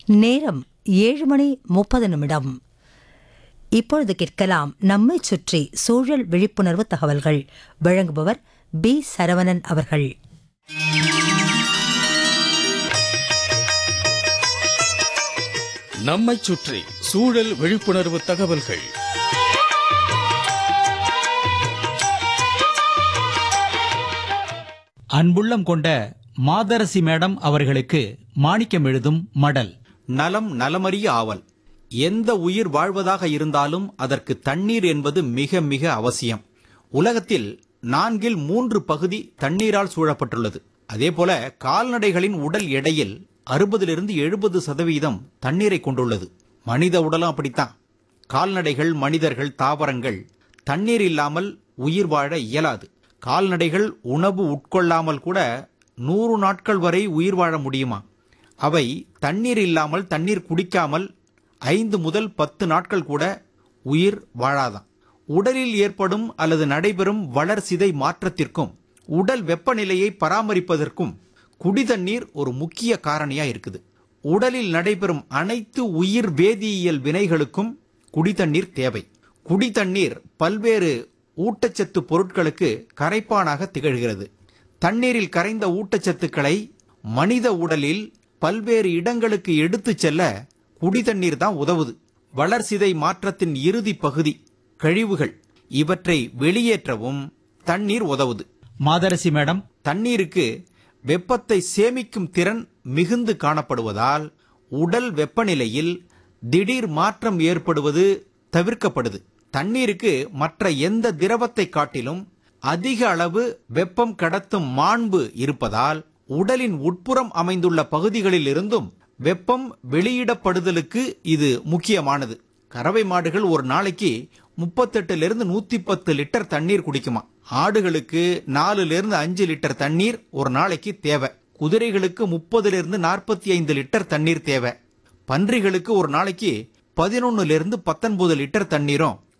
நேரம் ஏழு மணி முப்பது நிமிடம் இப்பொழுது கேட்கலாம் நம்மை சுற்றி சூழல் விழிப்புணர்வு தகவல்கள் வழங்குபவர் பி சரவணன் அவர்கள் நம்மைச் சுற்றி சூழல் விழிப்புணர்வு தகவல்கள் அன்புள்ளம் கொண்ட மாதரசி மேடம் அவர்களுக்கு மாணிக்கம் எழுதும் மடல் நலம் நலமறிய ஆவல் எந்த உயிர் வாழ்வதாக இருந்தாலும் அதற்கு தண்ணீர் என்பது மிக மிக அவசியம் உலகத்தில் நான்கில் மூன்று பகுதி தண்ணீரால் சூழப்பட்டுள்ளது அதேபோல கால்நடைகளின் உடல் எடையில் அறுபதிலிருந்து எழுபது சதவீதம் தண்ணீரை கொண்டுள்ளது மனித உடலும் அப்படித்தான் கால்நடைகள் மனிதர்கள் தாவரங்கள் தண்ணீர் இல்லாமல் உயிர் வாழ இயலாது கால்நடைகள் உணவு உட்கொள்ளாமல் கூட நூறு நாட்கள் வரை உயிர் வாழ முடியுமா அவை தண்ணீர் இல்லாமல் தண்ணீர் குடிக்காமல் ஐந்து முதல் பத்து நாட்கள் கூட உயிர் வாழாதாம் உடலில் ஏற்படும் அல்லது நடைபெறும் வளர்சிதை மாற்றத்திற்கும் உடல் வெப்பநிலையை பராமரிப்பதற்கும் குடிதண்ணீர் ஒரு முக்கிய காரணியா இருக்குது உடலில் நடைபெறும் அனைத்து உயிர் வேதியியல் வினைகளுக்கும் குடிதண்ணீர் தேவை குடிதண்ணீர் பல்வேறு ஊட்டச்சத்து பொருட்களுக்கு கரைப்பானாக திகழ்கிறது தண்ணீரில் கரைந்த ஊட்டச்சத்துக்களை மனித உடலில் பல்வேறு இடங்களுக்கு எடுத்துச் செல்ல குடிதண்ணீர் தான் உதவுது வளர்சிதை மாற்றத்தின் இறுதி பகுதி கழிவுகள் இவற்றை வெளியேற்றவும் தண்ணீர் உதவுது மாதரசி மேடம் தண்ணீருக்கு வெப்பத்தை சேமிக்கும் திறன் மிகுந்து காணப்படுவதால் உடல் வெப்பநிலையில் திடீர் மாற்றம் ஏற்படுவது தவிர்க்கப்படுது தண்ணீருக்கு மற்ற எந்த திரவத்தை காட்டிலும் அதிக அளவு வெப்பம் கடத்தும் மாண்பு இருப்பதால் உடலின் உட்புறம் அமைந்துள்ள பகுதிகளில் இருந்தும் வெப்பம் வெளியிடப்படுதலுக்கு இது முக்கியமானது கறவை மாடுகள் ஒரு நாளைக்கு முப்பத்தெட்டுல இருந்து நூத்தி பத்து லிட்டர் தண்ணீர் குடிக்குமா ஆடுகளுக்கு நாலுல இருந்து அஞ்சு லிட்டர் தண்ணீர் ஒரு நாளைக்கு தேவை குதிரைகளுக்கு முப்பதுல இருந்து நாற்பத்தி ஐந்து லிட்டர் தண்ணீர் தேவை பன்றிகளுக்கு ஒரு நாளைக்கு பதினொன்னுல இருந்து பத்தொன்பது லிட்டர் தண்ணீரும்